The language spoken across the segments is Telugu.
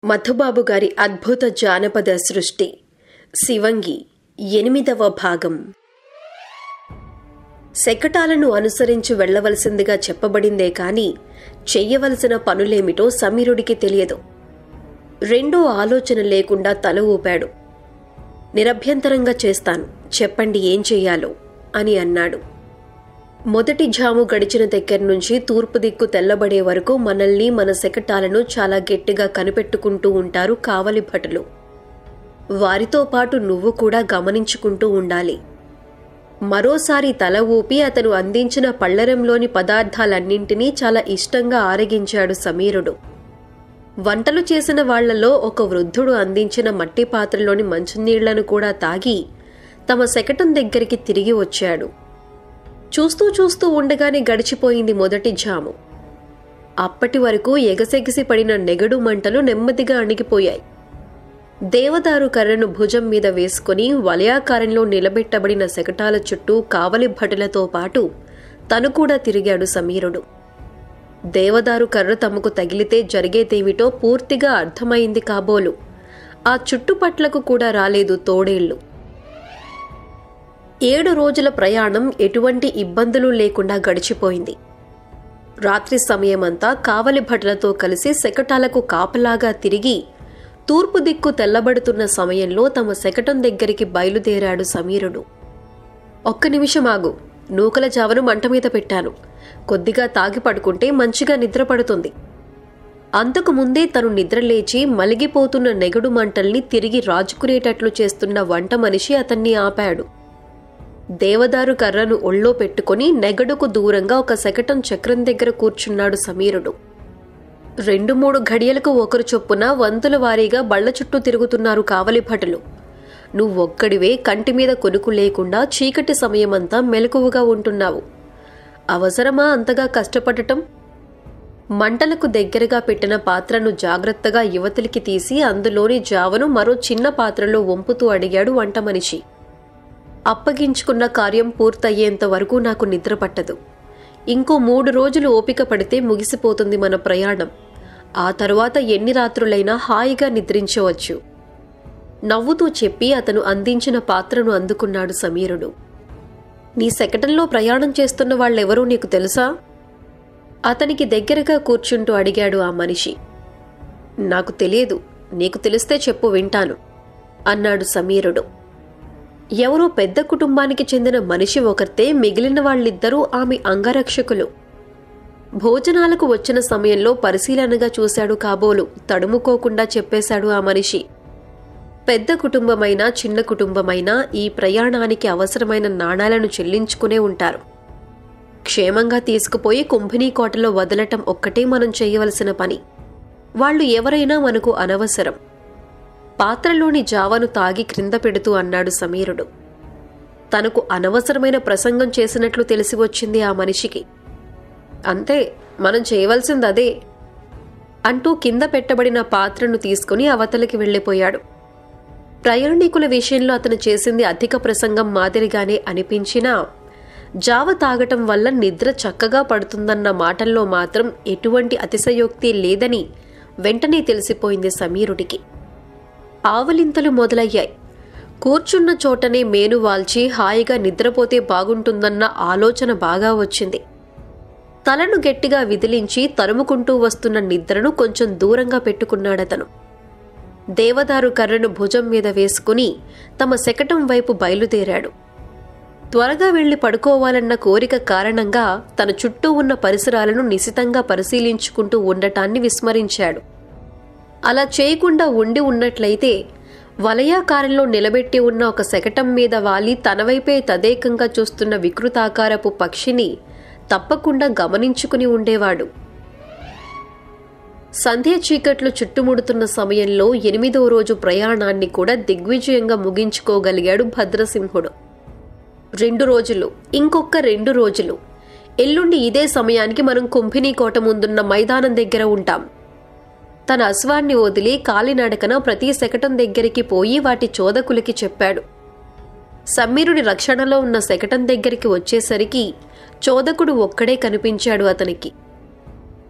మధుబాబు గారి అద్భుత జానపద సృష్టి శివంగి ఎనిమిదవ భాగం శకటాలను అనుసరించి వెళ్ళవలసిందిగా చెప్పబడిందే కాని చెయ్యవలసిన పనులేమిటో సమీరుడికి తెలియదు రెండో ఆలోచన లేకుండా తల ఊపాడు నిరభ్యంతరంగా చేస్తాను చెప్పండి ఏం చెయ్యాలో అని అన్నాడు మొదటి జాము గడిచిన దగ్గర నుంచి తూర్పు దిక్కు తెల్లబడే వరకు మనల్ని మన శకటాలను చాలా గట్టిగా కనిపెట్టుకుంటూ ఉంటారు కావలి భటులు వారితో పాటు నువ్వు కూడా గమనించుకుంటూ ఉండాలి మరోసారి తల ఊపి అతను అందించిన పళ్లరంలోని పదార్థాలన్నింటినీ చాలా ఇష్టంగా ఆరగించాడు సమీరుడు వంటలు చేసిన వాళ్లలో ఒక వృద్ధుడు అందించిన మట్టి పాత్రలోని మంచినీళ్లను కూడా తాగి తమ శకటం దగ్గరికి తిరిగి వచ్చాడు చూస్తూ చూస్తూ ఉండగానే గడిచిపోయింది మొదటి జాము అప్పటి వరకు ఎగసెగిసి పడిన నెగడు మంటలు నెమ్మదిగా అణిగిపోయాయి దేవదారు కర్రను భుజం మీద వేసుకుని వలయాకారంలో నిలబెట్టబడిన శకటాల చుట్టూ కావలి భటులతో పాటు తను కూడా తిరిగాడు సమీరుడు దేవదారు కర్ర తమకు తగిలితే జరిగేదేమిటో పూర్తిగా అర్థమైంది కాబోలు ఆ చుట్టుపట్లకు కూడా రాలేదు తోడేళ్లు ఏడు రోజుల ప్రయాణం ఎటువంటి ఇబ్బందులు లేకుండా గడిచిపోయింది రాత్రి సమయమంతా కావలి భటులతో కలిసి శకటాలకు కాపలాగా తిరిగి తూర్పు దిక్కు తెల్లబడుతున్న సమయంలో తమ శకటం దగ్గరికి బయలుదేరాడు సమీరుడు ఒక్క నిమిషం ఆగు నూకల జావను మంట మీద పెట్టాను కొద్దిగా తాగి పడుకుంటే మంచిగా నిద్ర పడుతుంది అంతకు ముందే తను నిద్రలేచి మలిగిపోతున్న నెగడు మంటల్ని తిరిగి రాజుకునేటట్లు చేస్తున్న వంట మనిషి అతన్ని ఆపాడు దేవదారు కర్రను ఒళ్ళో పెట్టుకుని నెగడుకు దూరంగా ఒక శకటం చక్రం దగ్గర కూర్చున్నాడు సమీరుడు రెండు మూడు ఘడియలకు ఒకరు చొప్పున వంతుల వారీగా బళ్ల చుట్టూ తిరుగుతున్నారు కావలి భటులు నువ్వొక్కడివే కంటి మీద కొనుకు లేకుండా చీకటి సమయమంతా మెలకువగా ఉంటున్నావు అవసరమా అంతగా కష్టపడటం మంటలకు దగ్గరగా పెట్టిన పాత్రను జాగ్రత్తగా యువతలికి తీసి అందులోని జావను మరో చిన్న పాత్రలో వంపుతూ అడిగాడు వంట మనిషి అప్పగించుకున్న కార్యం పూర్తయ్యేంత వరకు నాకు నిద్ర పట్టదు ఇంకో మూడు రోజులు ఓపిక పడితే ముగిసిపోతుంది మన ప్రయాణం ఆ తరువాత ఎన్ని రాత్రులైనా హాయిగా నిద్రించవచ్చు నవ్వుతూ చెప్పి అతను అందించిన పాత్రను అందుకున్నాడు సమీరుడు నీ శకటంలో ప్రయాణం చేస్తున్న వాళ్ళెవరూ నీకు తెలుసా అతనికి దగ్గరగా కూర్చుంటూ అడిగాడు ఆ మనిషి నాకు తెలియదు నీకు తెలిస్తే చెప్పు వింటాను అన్నాడు సమీరుడు ఎవరో పెద్ద కుటుంబానికి చెందిన మనిషి ఒకరితే మిగిలిన వాళ్ళిద్దరూ ఆమె అంగరక్షకులు భోజనాలకు వచ్చిన సమయంలో పరిశీలనగా చూశాడు కాబోలు తడుముకోకుండా చెప్పేశాడు ఆ మనిషి పెద్ద కుటుంబమైనా చిన్న కుటుంబమైనా ఈ ప్రయాణానికి అవసరమైన నాణాలను చెల్లించుకునే ఉంటారు క్షేమంగా తీసుకుపోయి కుంభినీ కోటలో వదలటం ఒక్కటే మనం చేయవలసిన పని వాళ్ళు ఎవరైనా మనకు అనవసరం పాత్రలోని జావను తాగి క్రింద పెడుతూ అన్నాడు సమీరుడు తనకు అనవసరమైన ప్రసంగం చేసినట్లు తెలిసి వచ్చింది ఆ మనిషికి అంతే మనం చేయవలసింది అదే అంటూ కింద పెట్టబడిన పాత్రను తీసుకుని అవతలికి వెళ్ళిపోయాడు ప్రయాణికుల విషయంలో అతను చేసింది అధిక ప్రసంగం మాదిరిగానే అనిపించినా జావ తాగటం వల్ల నిద్ర చక్కగా పడుతుందన్న మాటల్లో మాత్రం ఎటువంటి అతిశయోక్తి లేదని వెంటనే తెలిసిపోయింది సమీరుడికి ఆవలింతలు మొదలయ్యాయి కూర్చున్న చోటనే మేను వాల్చి హాయిగా నిద్రపోతే బాగుంటుందన్న ఆలోచన బాగా వచ్చింది తలను గట్టిగా విదిలించి తరుముకుంటూ వస్తున్న నిద్రను కొంచెం దూరంగా పెట్టుకున్నాడతను దేవదారు కర్రను భుజం మీద వేసుకుని తమ శకటం వైపు బయలుదేరాడు త్వరగా వెళ్లి పడుకోవాలన్న కోరిక కారణంగా తన చుట్టూ ఉన్న పరిసరాలను నిశితంగా పరిశీలించుకుంటూ ఉండటాన్ని విస్మరించాడు అలా చేయకుండా ఉండి ఉన్నట్లయితే వలయాకారంలో నిలబెట్టి ఉన్న ఒక శకటం మీద వాలి తన వైపే తదేకంగా చూస్తున్న వికృతాకారపు పక్షిని తప్పకుండా గమనించుకుని ఉండేవాడు సంధ్య చీకట్లు చుట్టుముడుతున్న సమయంలో ఎనిమిదో రోజు ప్రయాణాన్ని కూడా దిగ్విజయంగా ముగించుకోగలిగాడు భద్రసింహుడు రెండు రోజులు ఇంకొక రెండు రోజులు ఎల్లుండి ఇదే సమయానికి మనం కుంభినీ కోట ముందున్న మైదానం దగ్గర ఉంటాం తన అశ్వాన్ని వదిలి కాలినడకన ప్రతి శకటం దగ్గరికి పోయి వాటి చోదకులకి చెప్పాడు సమ్మీరుడి రక్షణలో ఉన్న శకటం దగ్గరికి వచ్చేసరికి చోదకుడు ఒక్కడే కనిపించాడు అతనికి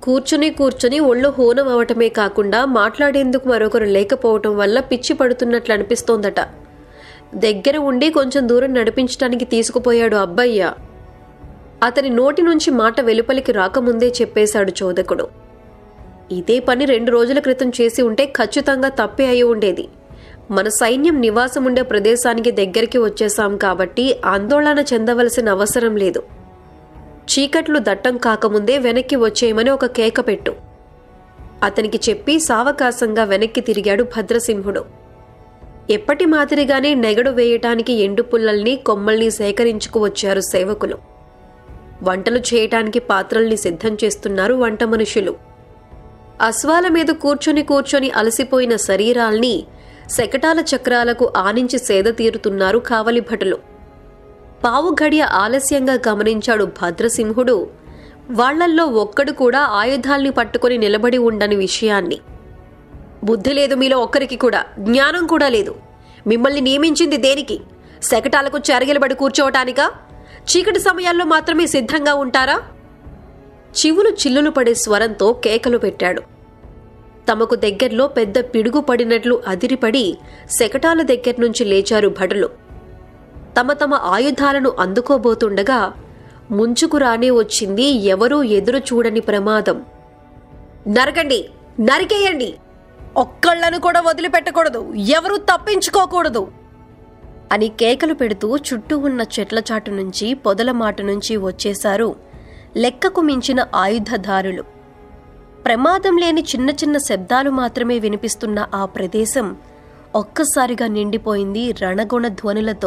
కూర్చుని కూర్చుని ఒళ్ళు హోనం అవటమే కాకుండా మాట్లాడేందుకు మరొకరు లేకపోవటం వల్ల పిచ్చి పడుతున్నట్లు అనిపిస్తోందట దగ్గర ఉండి కొంచెం దూరం నడిపించడానికి తీసుకుపోయాడు అబ్బయ్య అతని నోటి నుంచి మాట వెలుపలికి రాకముందే చెప్పేశాడు చోదకుడు ఇదే పని రెండు రోజుల క్రితం చేసి ఉంటే ఖచ్చితంగా తప్పే అయి ఉండేది మన సైన్యం నివాసం ఉండే ప్రదేశానికి దగ్గరికి వచ్చేశాం కాబట్టి ఆందోళన చెందవలసిన అవసరం లేదు చీకట్లు దట్టం కాకముందే వెనక్కి వచ్చేయమని ఒక కేక పెట్టు అతనికి చెప్పి సావకాశంగా వెనక్కి తిరిగాడు భద్రసింహుడు ఎప్పటి మాదిరిగానే నెగడు వేయటానికి ఎండు పుల్లల్ని కొమ్మల్ని సేకరించుకు వచ్చారు సేవకులు వంటలు చేయటానికి పాత్రల్ని సిద్ధం చేస్తున్నారు వంట మనుషులు అశ్వాల మీద కూర్చొని కూర్చొని అలసిపోయిన శరీరాల్ని శకటాల చక్రాలకు ఆనించి సేద తీరుతున్నారు కావలి భటులు పావు గడియ ఆలస్యంగా గమనించాడు భద్రసింహుడు వాళ్లల్లో ఒక్కడు కూడా ఆయుధాల్ని పట్టుకొని నిలబడి ఉండని విషయాన్ని బుద్ధి లేదు మీలో ఒక్కరికి కూడా జ్ఞానం కూడా లేదు మిమ్మల్ని నియమించింది దేనికి శకటాలకు చెరగిలబడి కూర్చోవటానికా చీకటి సమయాల్లో మాత్రమే సిద్ధంగా ఉంటారా చివులు చిల్లులు పడే స్వరంతో కేకలు పెట్టాడు తమకు దగ్గర్లో పెద్ద పిడుగు పడినట్లు అదిరిపడి శకటాల దగ్గర నుంచి లేచారు భటులు తమ తమ ఆయుధాలను అందుకోబోతుండగా ముంచుకు రానే వచ్చింది ఎవరూ ఎదురు చూడని ప్రమాదం నరకండి నరికేయండి ఒక్కళ్లను కూడా వదిలిపెట్టకూడదు ఎవరూ తప్పించుకోకూడదు అని కేకలు పెడుతూ చుట్టూ ఉన్న చెట్ల చాటు నుంచి పొదల మాట నుంచి వచ్చేశారు లెక్కకు మించిన ఆయుధదారులు ప్రమాదం లేని చిన్న చిన్న శబ్దాలు మాత్రమే వినిపిస్తున్న ఆ ప్రదేశం ఒక్కసారిగా నిండిపోయింది రణగుణ ధ్వనులతో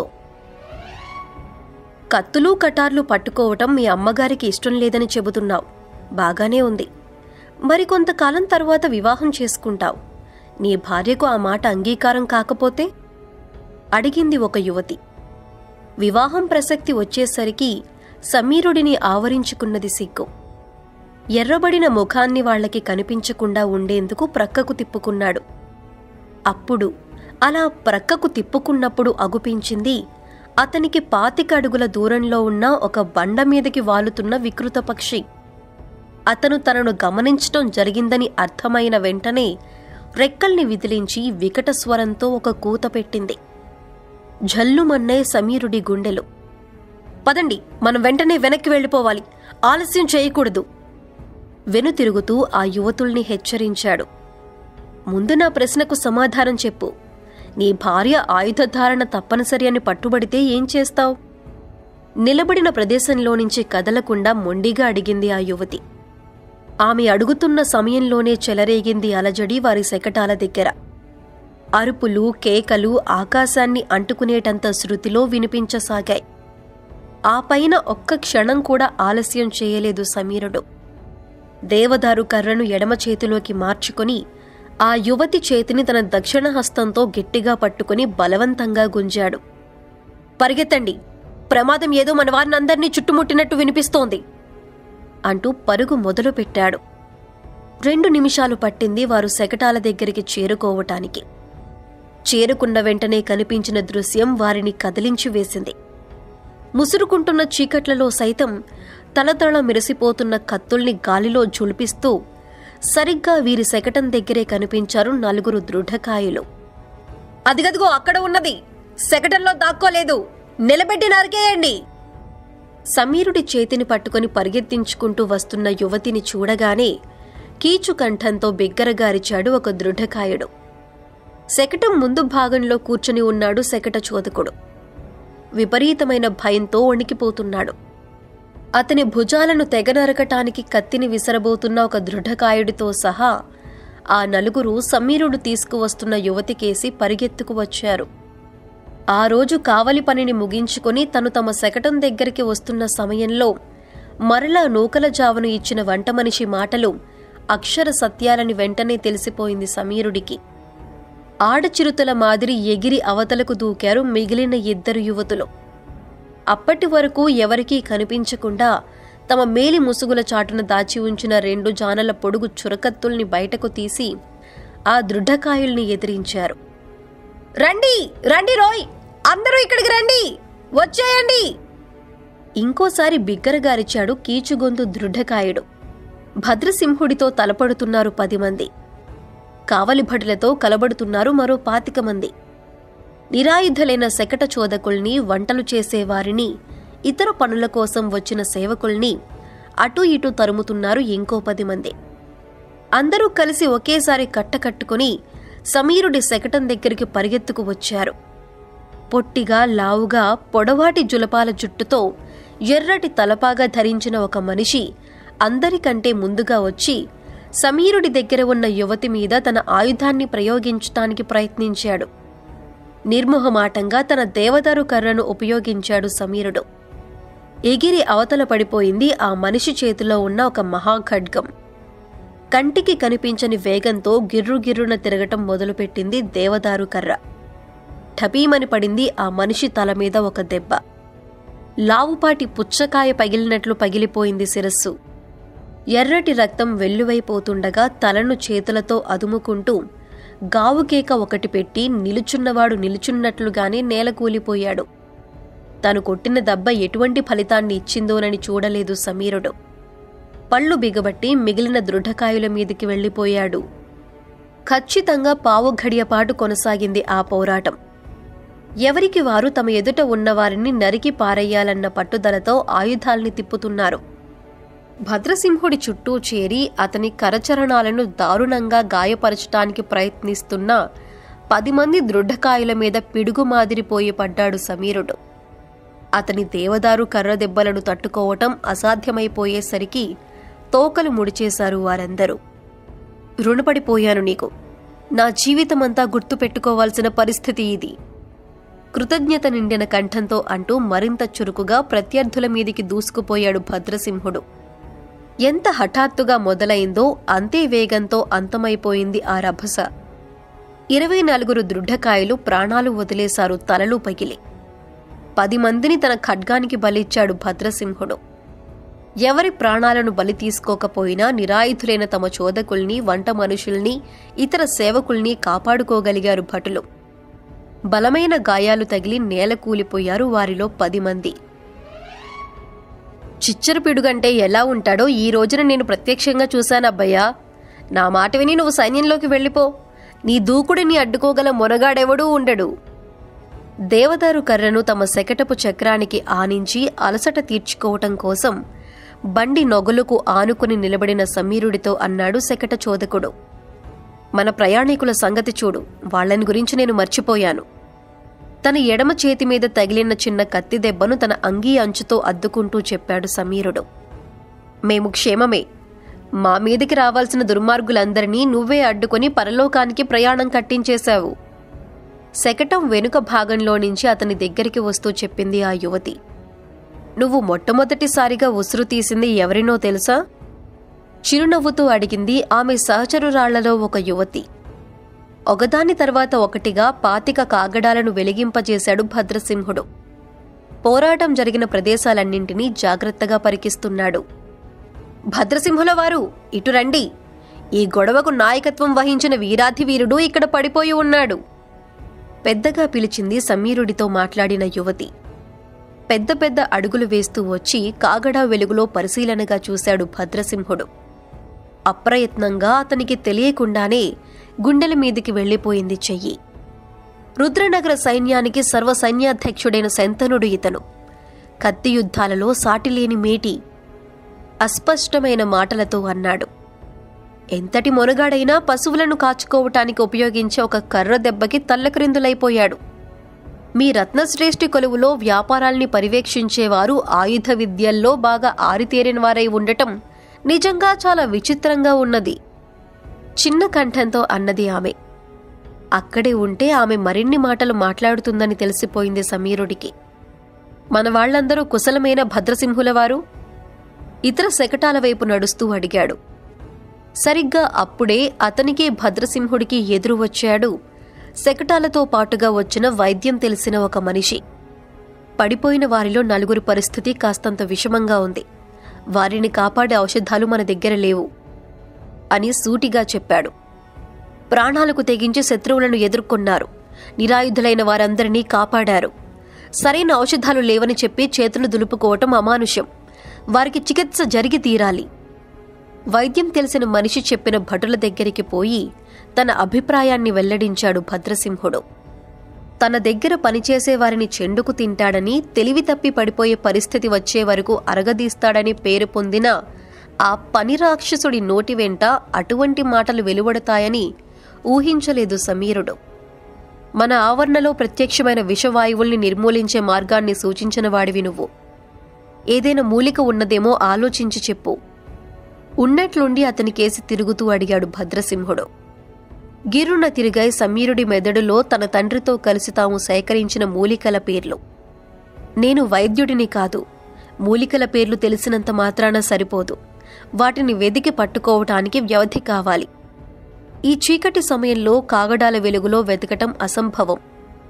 కత్తులు కటార్లు పట్టుకోవటం మీ అమ్మగారికి ఇష్టం లేదని చెబుతున్నావు బాగానే ఉంది మరికొంతకాలం తర్వాత వివాహం చేసుకుంటావు నీ భార్యకు ఆ మాట అంగీకారం కాకపోతే అడిగింది ఒక యువతి వివాహం ప్రసక్తి వచ్చేసరికి సమీరుడిని ఆవరించుకున్నది సిగ్గు ఎర్రబడిన ముఖాన్ని వాళ్ళకి కనిపించకుండా ఉండేందుకు ప్రక్కకు తిప్పుకున్నాడు అప్పుడు అలా ప్రక్కకు తిప్పుకున్నప్పుడు అగుపించింది అతనికి పాతిక అడుగుల దూరంలో ఉన్న ఒక బండ మీదకి వాలుతున్న వికృత పక్షి అతను తనను గమనించటం జరిగిందని అర్థమైన వెంటనే రెక్కల్ని విదిలించి వికట స్వరంతో ఒక కూత పెట్టింది జల్లుమన్నే సమీరుడి గుండెలు పదండి మనం వెంటనే వెనక్కి వెళ్ళిపోవాలి ఆలస్యం చేయకూడదు వెనుతిరుగుతూ ఆ యువతుల్ని హెచ్చరించాడు ముందు నా ప్రశ్నకు సమాధానం చెప్పు నీ భార్య ఆయుధధారణ తప్పనిసరి అని పట్టుబడితే ఏం చేస్తావు నిలబడిన ప్రదేశంలో నుంచి కదలకుండా మొండిగా అడిగింది ఆ యువతి ఆమె అడుగుతున్న సమయంలోనే చెలరేగింది అలజడి వారి శకటాల దగ్గర అరుపులు కేకలు ఆకాశాన్ని అంటుకునేటంత శృతిలో వినిపించసాగాయి ఆ పైన ఒక్క క్షణం కూడా ఆలస్యం చేయలేదు సమీరుడు దేవదారు కర్రను ఎడమ చేతిలోకి మార్చుకొని ఆ యువతి చేతిని తన దక్షిణ హస్తంతో గట్టిగా పట్టుకుని బలవంతంగా గుంజాడు పరిగెత్తండి ప్రమాదం ఏదో మన వారినందరినీ చుట్టుముట్టినట్టు వినిపిస్తోంది అంటూ పరుగు మొదలుపెట్టాడు రెండు నిమిషాలు పట్టింది వారు శకటాల దగ్గరికి చేరుకోవటానికి చేరుకున్న వెంటనే కనిపించిన దృశ్యం వారిని కదిలించి వేసింది ముసురుకుంటున్న చీకట్లలో సైతం తలతళ మెరిసిపోతున్న కత్తుల్ని గాలిలో జులిపిస్తూ సరిగ్గా వీరి శకటం దగ్గరే కనిపించారు నలుగురు దృఢకాయులు అదిగదిగో అక్కడ ఉన్నది శకటంలో దాక్కోలేదు నిలబెట్టి నరికేయండి సమీరుడి చేతిని పట్టుకుని పరిగెత్తించుకుంటూ వస్తున్న యువతిని చూడగానే కీచు కంఠంతో బిగ్గరగారిచాడు ఒక దృఢకాయుడు శకటం ముందు భాగంలో కూర్చుని ఉన్నాడు శకట చోదకుడు విపరీతమైన భయంతో వణికిపోతున్నాడు అతని భుజాలను తెగనరకటానికి కత్తిని విసరబోతున్న ఒక దృఢకాయుడితో సహా ఆ నలుగురు సమీరుడు తీసుకువస్తున్న యువతికేసి పరిగెత్తుకు వచ్చారు ఆ రోజు కావలి పనిని ముగించుకొని తను తమ శకటం దగ్గరికి వస్తున్న సమయంలో మరలా నూకల జావను ఇచ్చిన వంట మనిషి మాటలు అక్షర సత్యాలని వెంటనే తెలిసిపోయింది సమీరుడికి ఆడచిరుతల మాదిరి ఎగిరి అవతలకు దూకారు మిగిలిన ఇద్దరు యువతులు అప్పటి వరకు ఎవరికీ కనిపించకుండా తమ మేలి ముసుగుల చాటున దాచి ఉంచిన రెండు జానల పొడుగు చురకత్తుల్ని బయటకు తీసి ఆ దృఢకాయుల్ని ఎదిరించారు రండి రండి రోయ్ అందరూ ఇక్కడికి రండి వచ్చేయండి ఇంకోసారి బిగ్గరగారిచాడు కీచుగొంతు దృఢకాయుడు భద్రసింహుడితో తలపడుతున్నారు పది మంది కావలి భటులతో కలబడుతున్నారు మరో పాతిక మంది నిరాయుధులైన శకట చోదకుల్ని వంటలు చేసేవారిని ఇతర పనుల కోసం వచ్చిన సేవకుల్ని అటూ ఇటూ తరుముతున్నారు ఇంకో పది మంది అందరూ కలిసి ఒకేసారి కట్టకట్టుకుని సమీరుడి శకటం దగ్గరికి పరిగెత్తుకు వచ్చారు పొట్టిగా లావుగా పొడవాటి జులపాల జుట్టుతో ఎర్రటి తలపాగా ధరించిన ఒక మనిషి అందరికంటే ముందుగా వచ్చి సమీరుడి దగ్గర ఉన్న యువతి మీద తన ఆయుధాన్ని ప్రయోగించటానికి ప్రయత్నించాడు నిర్మోహమాటంగా తన దేవదారు కర్రను ఉపయోగించాడు సమీరుడు ఎగిరి అవతల పడిపోయింది ఆ మనిషి చేతిలో ఉన్న ఒక మహాఖడ్గం కంటికి కనిపించని వేగంతో గిర్రుగిర్రున తిరగటం మొదలుపెట్టింది దేవదారు కర్ర ఠపీమని పడింది ఆ మనిషి తల మీద ఒక దెబ్బ లావుపాటి పుచ్చకాయ పగిలినట్లు పగిలిపోయింది శిరస్సు ఎర్రటి రక్తం వెల్లువైపోతుండగా తలను చేతులతో అదుముకుంటూ గావుకేక ఒకటి పెట్టి నిలుచున్నవాడు నిలుచున్నట్లుగానే నేలకూలిపోయాడు తను కొట్టిన దెబ్బ ఎటువంటి ఫలితాన్ని ఇచ్చిందోనని చూడలేదు సమీరుడు పళ్ళు బిగబట్టి మిగిలిన దృఢకాయుల మీదికి వెళ్ళిపోయాడు ఖచ్చితంగా పావు ఘడియపాటు కొనసాగింది ఆ పోరాటం ఎవరికి వారు తమ ఎదుట ఉన్నవారిని నరికి పారేయాలన్న పట్టుదలతో ఆయుధాల్ని తిప్పుతున్నారు భద్రసింహుడి చుట్టూ చేరి అతని కరచరణాలను దారుణంగా గాయపరచటానికి ప్రయత్నిస్తున్న పది మంది దృఢకాయుల మీద పిడుగు మాదిరిపోయి పడ్డాడు సమీరుడు అతని దేవదారు కర్ర దెబ్బలను తట్టుకోవటం అసాధ్యమైపోయేసరికి తోకలు ముడిచేశారు వారందరూ రుణపడిపోయాను నీకు నా జీవితమంతా గుర్తుపెట్టుకోవాల్సిన పరిస్థితి ఇది కృతజ్ఞత నిండిన కంఠంతో అంటూ మరింత చురుకుగా ప్రత్యర్థుల మీదికి దూసుకుపోయాడు భద్రసింహుడు ఎంత హఠాత్తుగా మొదలైందో అంతే వేగంతో అంతమైపోయింది ఆ రభస ఇరవై నలుగురు దృఢకాయలు ప్రాణాలు వదిలేశారు తలలు పగిలి పది మందిని తన ఖడ్గానికి బలిచ్చాడు భద్రసింహుడు ఎవరి ప్రాణాలను బలి తీసుకోకపోయినా నిరాయుధులైన తమ చోదకుల్ని వంట మనుషుల్ని ఇతర సేవకుల్ని కాపాడుకోగలిగారు భటులు బలమైన గాయాలు తగిలి నేల కూలిపోయారు వారిలో పది మంది చిచ్చర పిడుగంటే ఎలా ఉంటాడో ఈ రోజున నేను ప్రత్యక్షంగా చూశానబ్బయ్యా నా మాట విని నువ్వు సైన్యంలోకి వెళ్ళిపో నీ దూకుడిని అడ్డుకోగల మొనగాడెవడూ ఉండడు దేవదారు కర్రను తమ శకటపు చక్రానికి ఆనించి అలసట తీర్చుకోవటం కోసం బండి నొగలుకు ఆనుకుని నిలబడిన సమీరుడితో అన్నాడు శకట చోదకుడు మన ప్రయాణికుల సంగతి చూడు వాళ్ళని గురించి నేను మర్చిపోయాను తన ఎడమ చేతి మీద తగిలిన చిన్న కత్తి దెబ్బను తన అంగీ అంచుతో అద్దుకుంటూ చెప్పాడు సమీరుడు మేము క్షేమమే మా మీదికి రావాల్సిన దుర్మార్గులందరినీ నువ్వే అడ్డుకొని పరలోకానికి ప్రయాణం కట్టించేశావు శకటం వెనుక భాగంలో నుంచి అతని దగ్గరికి వస్తూ చెప్పింది ఆ యువతి నువ్వు మొట్టమొదటిసారిగా ఉసురు తీసింది ఎవరినో తెలుసా చిరునవ్వుతూ అడిగింది ఆమె సహచరురాళ్లలో ఒక యువతి ఒకదాని తర్వాత ఒకటిగా పాతిక కాగడాలను వెలిగింపజేశాడు భద్రసింహుడు పోరాటం జరిగిన ప్రదేశాలన్నింటినీ జాగ్రత్తగా పరికిస్తున్నాడు భద్రసింహుల వారు ఇటు రండి ఈ గొడవకు నాయకత్వం వహించిన వీరాధి వీరుడు ఇక్కడ పడిపోయి ఉన్నాడు పెద్దగా పిలిచింది సమీరుడితో మాట్లాడిన యువతి పెద్ద పెద్ద అడుగులు వేస్తూ వచ్చి కాగడా వెలుగులో పరిశీలనగా చూశాడు భద్రసింహుడు అప్రయత్నంగా అతనికి తెలియకుండానే గుండెల మీదికి వెళ్లిపోయింది చెయ్యి రుద్రనగర సైన్యానికి సర్వ సైన్యాధ్యక్షుడైన శంతనుడు ఇతను కత్తి యుద్ధాలలో సాటిలేని మేటి అస్పష్టమైన మాటలతో అన్నాడు ఎంతటి మొనగాడైనా పశువులను కాచుకోవటానికి ఉపయోగించే ఒక కర్ర దెబ్బకి తల్లక్రిందులైపోయాడు మీ రత్నశ్రేష్ఠి కొలువులో వ్యాపారాల్ని పర్యవేక్షించేవారు ఆయుధ విద్యల్లో బాగా ఆరితేరిన వారై ఉండటం నిజంగా చాలా విచిత్రంగా ఉన్నది చిన్న కంఠంతో అన్నది ఆమె అక్కడే ఉంటే ఆమె మరిన్ని మాటలు మాట్లాడుతుందని తెలిసిపోయింది సమీరుడికి మన వాళ్లందరూ కుశలమైన భద్రసింహుల వారు ఇతర శకటాల వైపు నడుస్తూ అడిగాడు సరిగ్గా అప్పుడే అతనికి భద్రసింహుడికి ఎదురు వచ్చాడు శకటాలతో పాటుగా వచ్చిన వైద్యం తెలిసిన ఒక మనిషి పడిపోయిన వారిలో నలుగురి పరిస్థితి కాస్తంత విషమంగా ఉంది వారిని కాపాడే ఔషధాలు మన దగ్గర లేవు అని సూటిగా చెప్పాడు ప్రాణాలకు తెగించి శత్రువులను ఎదుర్కొన్నారు నిరాయుధులైన వారందరినీ కాపాడారు సరైన ఔషధాలు లేవని చెప్పి చేతులు దులుపుకోవటం అమానుష్యం వారికి చికిత్స జరిగి తీరాలి వైద్యం తెలిసిన మనిషి చెప్పిన భటుల దగ్గరికి పోయి తన అభిప్రాయాన్ని వెల్లడించాడు భద్రసింహుడు తన దగ్గర పనిచేసే వారిని చెండుకు తింటాడని తెలివి తప్పి పడిపోయే పరిస్థితి వచ్చే వరకు అరగదీస్తాడని పేరు పొందిన ఆ పని రాక్షసుడి నోటి వెంట అటువంటి మాటలు వెలువడతాయని ఊహించలేదు సమీరుడు మన ఆవరణలో ప్రత్యక్షమైన విషవాయువుల్ని నిర్మూలించే మార్గాన్ని సూచించిన వాడివి నువ్వు ఏదైనా మూలిక ఉన్నదేమో ఆలోచించి చెప్పు ఉన్నట్లుండి అతని కేసి తిరుగుతూ అడిగాడు భద్రసింహుడు గిరున తిరిగాయి సమీరుడి మెదడులో తన తండ్రితో కలిసి తాము సేకరించిన మూలికల పేర్లు నేను వైద్యుడిని కాదు మూలికల పేర్లు తెలిసినంత మాత్రాన సరిపోదు వాటిని వెదికి పట్టుకోవటానికి వ్యవధి కావాలి ఈ చీకటి సమయంలో కాగడాల వెలుగులో వెతకటం అసంభవం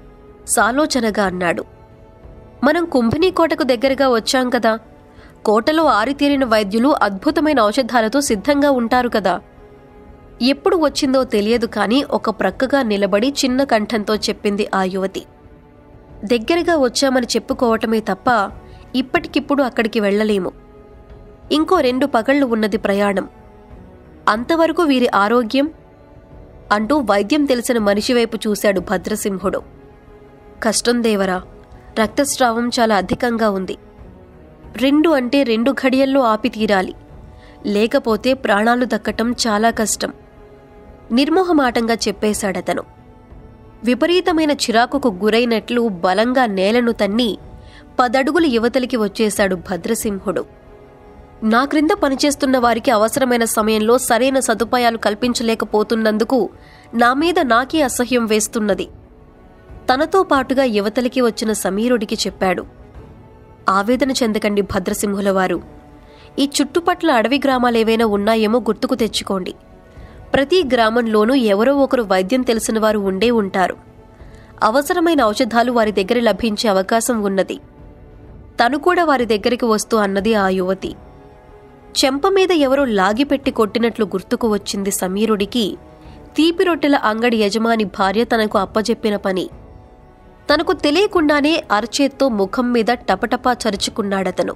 సాలోచనగా అన్నాడు మనం కుంభినీ కోటకు దగ్గరగా వచ్చాం కదా కోటలో ఆరితేరిన వైద్యులు అద్భుతమైన ఔషధాలతో సిద్ధంగా ఉంటారు కదా ఎప్పుడు వచ్చిందో తెలియదు కానీ ఒక ప్రక్కగా నిలబడి చిన్న కంఠంతో చెప్పింది ఆ యువతి దగ్గరగా వచ్చామని చెప్పుకోవటమే తప్ప ఇప్పటికిప్పుడు అక్కడికి వెళ్ళలేము ఇంకో రెండు పగళ్లు ఉన్నది ప్రయాణం అంతవరకు వీరి ఆరోగ్యం అంటూ వైద్యం తెలిసిన మనిషి వైపు చూశాడు భద్రసింహుడు కష్టం దేవరా రక్తస్రావం చాలా అధికంగా ఉంది రెండు అంటే రెండు ఘడియల్లో ఆపి తీరాలి లేకపోతే ప్రాణాలు దక్కటం చాలా కష్టం నిర్మోహమాటంగా చెప్పేశాడతను విపరీతమైన చిరాకుకు గురైనట్లు బలంగా నేలను తన్ని పదడుగులు యువతలికి వచ్చేశాడు భద్రసింహుడు నా క్రింద పనిచేస్తున్న వారికి అవసరమైన సమయంలో సరైన సదుపాయాలు కల్పించలేకపోతున్నందుకు నా మీద నాకే అసహ్యం వేస్తున్నది తనతో పాటుగా యువతలికి వచ్చిన సమీరుడికి చెప్పాడు ఆవేదన చెందకండి భద్రసింహుల వారు ఈ చుట్టుపట్ల అడవి గ్రామాలేవైనా ఉన్నాయేమో గుర్తుకు తెచ్చుకోండి ప్రతి గ్రామంలోనూ ఎవరో ఒకరు వైద్యం తెలిసిన వారు ఉండే ఉంటారు అవసరమైన ఔషధాలు వారి దగ్గర లభించే అవకాశం ఉన్నది తను కూడా వారి దగ్గరికి వస్తూ అన్నది ఆ యువతి చెంప మీద ఎవరో లాగిపెట్టి కొట్టినట్లు గుర్తుకు వచ్చింది సమీరుడికి తీపి రొట్టెల అంగడి యజమాని భార్య తనకు అప్పజెప్పిన పని తనకు తెలియకుండానే అరచేత్తో ముఖం మీద టపటపా చరుచుకున్నాడతను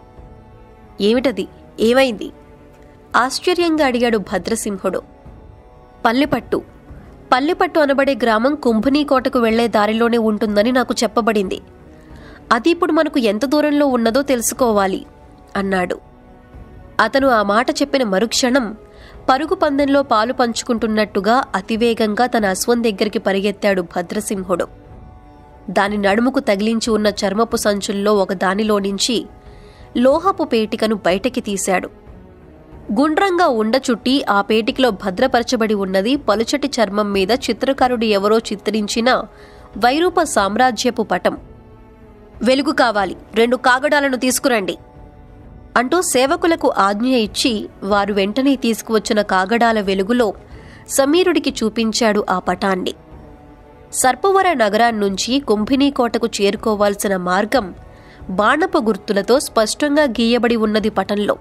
ఏమిటది ఏమైంది ఆశ్చర్యంగా అడిగాడు భద్రసింహుడు పల్లెపట్టు పల్లెపట్టు అనబడే గ్రామం కుంభనీ కోటకు వెళ్లే దారిలోనే ఉంటుందని నాకు చెప్పబడింది అది ఇప్పుడు మనకు ఎంత దూరంలో ఉన్నదో తెలుసుకోవాలి అన్నాడు అతను ఆ మాట చెప్పిన మరుక్షణం పరుగు పందెంలో పాలు పంచుకుంటున్నట్టుగా అతివేగంగా తన అశ్వం దగ్గరికి పరిగెత్తాడు భద్రసింహుడు దాని నడుముకు తగిలించి ఉన్న చర్మపు సంచుల్లో ఒక దానిలో నుంచి లోహపు పేటికను బయటకి తీశాడు గుండ్రంగా ఉండ చుట్టి ఆ పేటికలో భద్రపరచబడి ఉన్నది పలుచటి చర్మం మీద చిత్రకారుడు ఎవరో చిత్రించిన వైరూప సామ్రాజ్యపు పటం వెలుగు కావాలి రెండు కాగడాలను తీసుకురండి అంటూ సేవకులకు ఆజ్ఞ ఇచ్చి వారు వెంటనే తీసుకువచ్చిన కాగడాల వెలుగులో సమీరుడికి చూపించాడు ఆ పటాన్ని సర్పవర నగరాన్నుంచి కుంభినీ కోటకు చేరుకోవాల్సిన మార్గం బాణపు గుర్తులతో స్పష్టంగా గీయబడి ఉన్నది పటంలో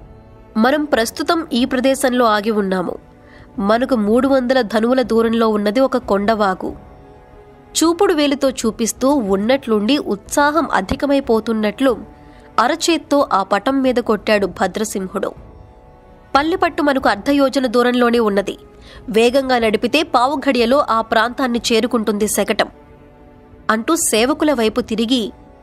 మనం ప్రస్తుతం ఈ ప్రదేశంలో ఆగి ఉన్నాము మనకు మూడు వందల ధనువుల దూరంలో ఉన్నది ఒక కొండవాగు చూపుడు వేలుతో చూపిస్తూ ఉన్నట్లుండి ఉత్సాహం అధికమైపోతున్నట్లు అరచేత్తో ఆ పటం మీద కొట్టాడు భద్రసింహుడు పల్లెపట్టు మనకు అర్ధయోజన దూరంలోనే ఉన్నది వేగంగా నడిపితే పావు ఘడియలో ఆ ప్రాంతాన్ని చేరుకుంటుంది శకటం అంటూ సేవకుల వైపు తిరిగి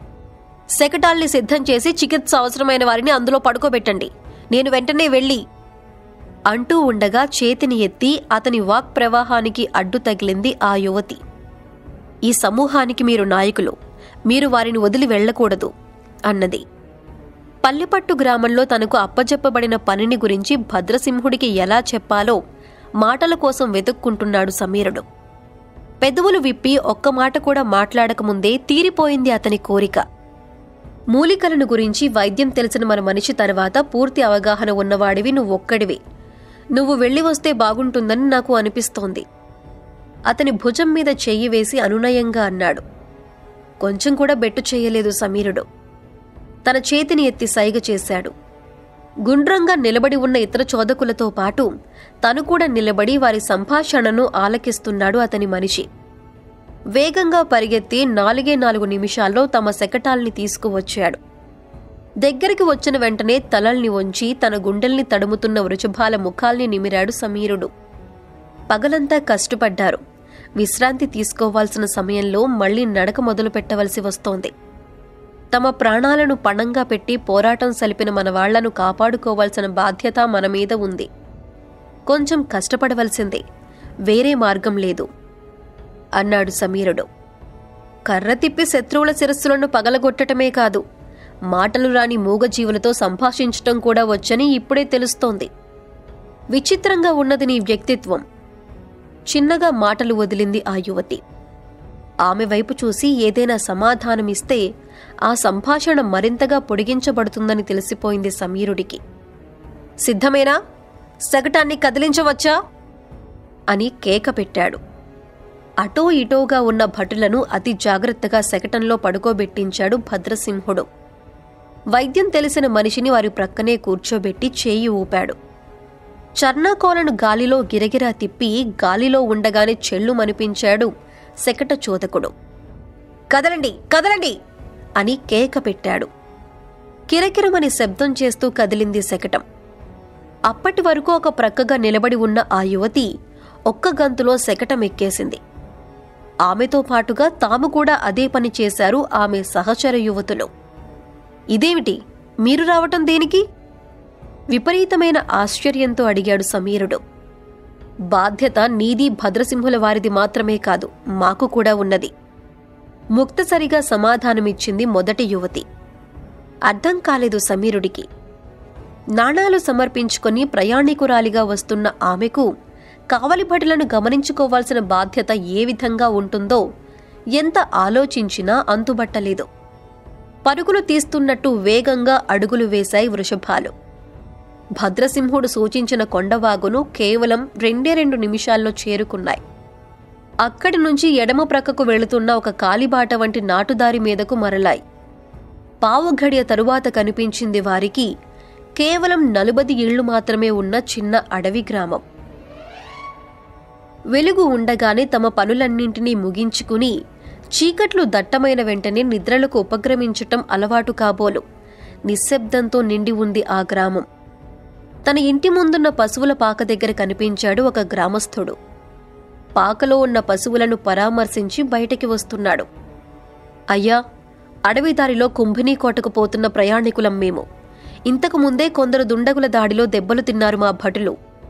శకటాల్ని సిద్ధం చేసి చికిత్స అవసరమైన వారిని అందులో పడుకోబెట్టండి నేను వెంటనే వెళ్ళి అంటూ ఉండగా చేతిని ఎత్తి అతని వాక్ ప్రవాహానికి అడ్డు తగిలింది ఆ యువతి ఈ సమూహానికి మీరు నాయకులు మీరు వారిని వదిలి వెళ్ళకూడదు అన్నది పల్లెపట్టు గ్రామంలో తనకు అప్పజెప్పబడిన పనిని గురించి భద్రసింహుడికి ఎలా చెప్పాలో మాటల కోసం వెతుక్కుంటున్నాడు సమీరుడు పెదవులు విప్పి ఒక్క మాట కూడా మాట్లాడకముందే తీరిపోయింది అతని కోరిక మూలికలను గురించి వైద్యం తెలిసిన మన మనిషి తర్వాత పూర్తి అవగాహన ఉన్నవాడివి నువ్వొక్కడివి నువ్వు వెళ్ళి వస్తే బాగుంటుందని నాకు అనిపిస్తోంది అతని భుజం మీద చెయ్యి వేసి అనునయంగా అన్నాడు కొంచెం కూడా బెట్టు చేయలేదు సమీరుడు తన చేతిని ఎత్తి సైగ చేశాడు గుండ్రంగా నిలబడి ఉన్న ఇతర చోదకులతో పాటు తను కూడా నిలబడి వారి సంభాషణను ఆలకిస్తున్నాడు అతని మనిషి వేగంగా పరిగెత్తి నాలుగే నాలుగు నిమిషాల్లో తమ శకటాల్ని తీసుకువచ్చాడు దగ్గరికి వచ్చిన వెంటనే తలల్ని వంచి తన గుండెల్ని తడుముతున్న వృషభాల ముఖాల్ని నిమిరాడు సమీరుడు పగలంతా కష్టపడ్డారు విశ్రాంతి తీసుకోవాల్సిన సమయంలో మళ్లీ నడక మొదలు పెట్టవలసి వస్తోంది తమ ప్రాణాలను పణంగా పెట్టి పోరాటం సలిపిన మన వాళ్లను కాపాడుకోవాల్సిన బాధ్యత మన మీద ఉంది కొంచెం కష్టపడవలసిందే వేరే మార్గం లేదు అన్నాడు సమీరుడు కర్ర తిప్పి శత్రువుల శిరస్సులను పగలగొట్టటమే కాదు మాటలు రాని మూగజీవులతో సంభాషించటం కూడా వచ్చని ఇప్పుడే తెలుస్తోంది విచిత్రంగా ఉన్నది నీ వ్యక్తిత్వం చిన్నగా మాటలు వదిలింది ఆ యువతి ఆమె వైపు చూసి ఏదైనా సమాధానమిస్తే ఆ సంభాషణ మరింతగా పొడిగించబడుతుందని తెలిసిపోయింది సమీరుడికి సిద్ధమేనా సగటాన్ని కదిలించవచ్చా అని కేక పెట్టాడు అటో ఇటోగా ఉన్న భటులను అతి జాగ్రత్తగా శకటంలో పడుకోబెట్టించాడు భద్రసింహుడు వైద్యం తెలిసిన మనిషిని వారి ప్రక్కనే కూర్చోబెట్టి చేయి ఊపాడు చర్నాకోలను గాలిలో గిరగిరా తిప్పి గాలిలో ఉండగానే చెల్లు మనిపించాడు శకట చోదకుడు కదలండి కదలండి అని కేక పెట్టాడు కిరకిరమని శబ్దం చేస్తూ కదిలింది శకటం అప్పటి వరకు ఒక ప్రక్కగా నిలబడి ఉన్న ఆ యువతి ఒక్క గంతులో శకటం ఎక్కేసింది ఆమెతో పాటుగా తాము కూడా అదే పని చేశారు ఆమె సహచర యువతులు ఇదేమిటి మీరు రావటం దేనికి విపరీతమైన ఆశ్చర్యంతో అడిగాడు సమీరుడు బాధ్యత నీది భద్రసింహుల వారిది మాత్రమే కాదు మాకు కూడా ఉన్నది ముక్తసరిగా సమాధానమిచ్చింది మొదటి యువతి అర్థం కాలేదు సమీరుడికి నాణాలు సమర్పించుకొని ప్రయాణికురాలిగా వస్తున్న ఆమెకు కావలి భటులను గమనించుకోవాల్సిన బాధ్యత ఏ విధంగా ఉంటుందో ఎంత ఆలోచించినా అంతుబట్టలేదు పరుగులు తీస్తున్నట్టు వేగంగా అడుగులు వేశాయి వృషభాలు భద్రసింహుడు సూచించిన కొండవాగును కేవలం రెండే రెండు నిమిషాల్లో చేరుకున్నాయి అక్కడి నుంచి ఎడమ ప్రక్కకు వెళుతున్న ఒక కాలిబాట వంటి నాటుదారి మీదకు మరలాయి పావు ఘడియ తరువాత కనిపించింది వారికి కేవలం నలుబది ఇళ్లు మాత్రమే ఉన్న చిన్న అడవి గ్రామం వెలుగు ఉండగానే తమ పనులన్నింటినీ ముగించుకుని చీకట్లు దట్టమైన వెంటనే నిద్రలకు ఉపక్రమించటం అలవాటు కాబోలు నిశ్శబ్దంతో నిండి ఉంది ఆ గ్రామం తన ఇంటి ముందున్న పశువుల పాక దగ్గర కనిపించాడు ఒక గ్రామస్థుడు పాకలో ఉన్న పశువులను పరామర్శించి బయటికి వస్తున్నాడు అయ్యా అడవి దారిలో కుంభినీ కోటకు పోతున్న ప్రయాణికులం మేము ఇంతకు ముందే కొందరు దుండగుల దాడిలో దెబ్బలు తిన్నారు మా భటులు